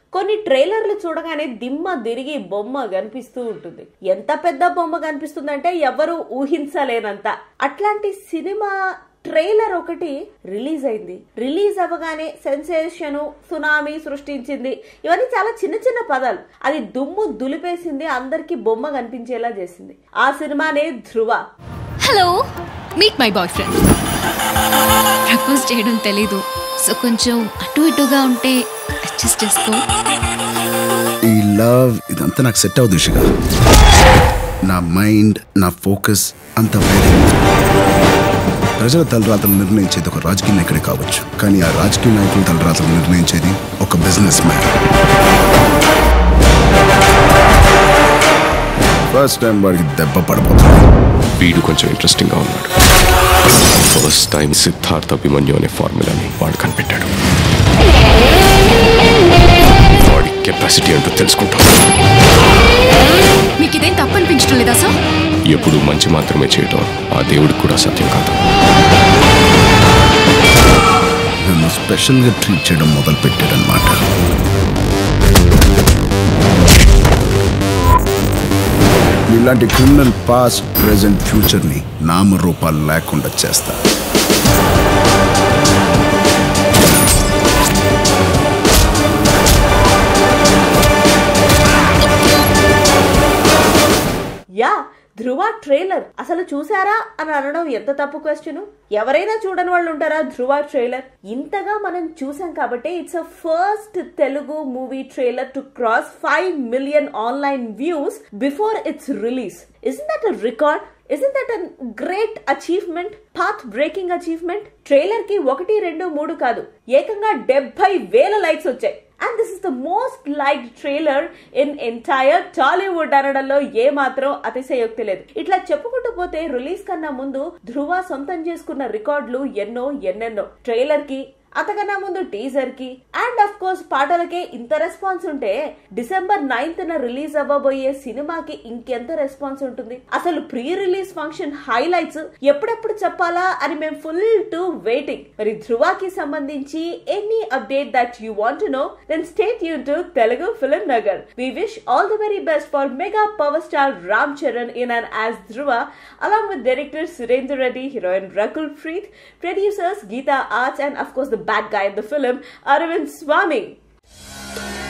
కొన్ని ట్రైలర్లు చూడగానే దిమ్మ తిరిగి బొమ్మ కనిపిస్తూ ఉంటుంది ఎంత పెద్ద బొమ్మ కనిపిస్తుందంటే ఎవరు ఊహించలేనంత అట్లాంటి సినిమా ట్రైలర్ ఒకటి రిలీజ్ అయింది రిలీజ్ అవ్వగానే సెన్సేషన్ సునామీ సృష్టించింది ఇవన్నీ చాలా చిన్న చిన్న పదాలు అది దుమ్ము దులిపేసింది అందరికి బొమ్మ కనిపించేలా చేసింది ఆ సినిమానే Dhruva hello meet my boyfriend propose చేయడం తెలీదు సో కొంచెం అటు ఇటుగా ఉంటే అడ్జస్ట్ చేసుకో ఈ లవ్ ఇదంతా నాకు సెట్ అవుతుంది ఇషిక నా మైండ్ నా ఫోకస్ అంత వేరే ప్రజల తలరాతలు నిర్ణయించేది ఒక రాజకీయ నాయకుడే కావచ్చు కానీ ఆ రాజకీయ నాయకుల తలరాతలు నిర్ణయించేది ఒక బిజినెస్ మ్యాన్ ఫస్ట్ టైం వాడికి దెబ్బ పడబోతుంది వీడు కొంచెం ఇంట్రెస్టింగ్ గా ఉన్నాడు ఫస్ట్ టైం సిద్ధార్థ అభిమన్యు అనే ఫార్ములాని వాడు కనిపెట్టాడు వాడి కెపాసిటీ ఏంటో తెలుసుకుంటాం మీకు ఇదేం తప్పు అనిపించడం లేదా సార్ ఎప్పుడు మంచి మాత్రమే చేయటం ఆ దేవుడికి కూడా సత్యం కాదు నన్ను స్పెషల్గా ట్రీట్ చేయడం మొదలు పెట్టాడనమాట ఇలాంటి క్రిమినల్ పాస్ట్ ప్రెసెంట్ ఫ్యూచర్ని నామరూపాలు లేకుండా చేస్తా యా ధ్రువ ట్రైలర్ అసలు చూసారా అని అనడం ఎంత తప్పు క్వశ్చన్ ఎవరైనా చూడని వాళ్ళు ఉంటారా ధ్రువ ట్రైలర్ ఇంతగా మనం చూసాం కాబట్టి it's a first Telugu movie trailer to cross five million online views before its release is that a record is that a great achievement path breaking achievement trailer కి ఒకటి రెండు మూడు కాదు ఏకంగా డెబ్బై వేల లైక్స్ వచ్చాయి and this is the most like trailer in entire Tollywood అనడంలో ఏ మాత్రం అతిశయోక్తి లేదు ఇట్లా చెప్పుకుంటూ పోతే రిలీజ్ కన్నా ముందు ధ్రువ సొంతం చేసుకున్న రికార్డులు ఎన్నో ఎన్నెన్నో ట్రైలర్ కి అంతకన్నా ముందు టీజర్ కి అండ్ అఫ్ కోర్స్ పాటలకే ఇంత రెస్పాన్స్ ఉంటే డిసెంబర్ నైన్త్ న రిలీజ్ అవ్వబోయే సినిమాకి ఇంకెంత రెస్పాన్స్ ఉంటుంది అసలు ప్రీ రిలీజ్ ఫంక్షన్ హైలైట్స్ ఎప్పుడెప్పుడు చెప్పాలా అని మేము ఫుల్ టు వెయిటింగ్ మరి ధ్రువాకి సంబంధించి any update that you want know then state you to Telugu film Nagar we wish all the very best for mega power star Ram Charan in and as Dhruva along with director Surendra Reddy, heroine Rakul Preet, producers Geeta Arts, and of course the bad guy in the film, Aravind Swamy.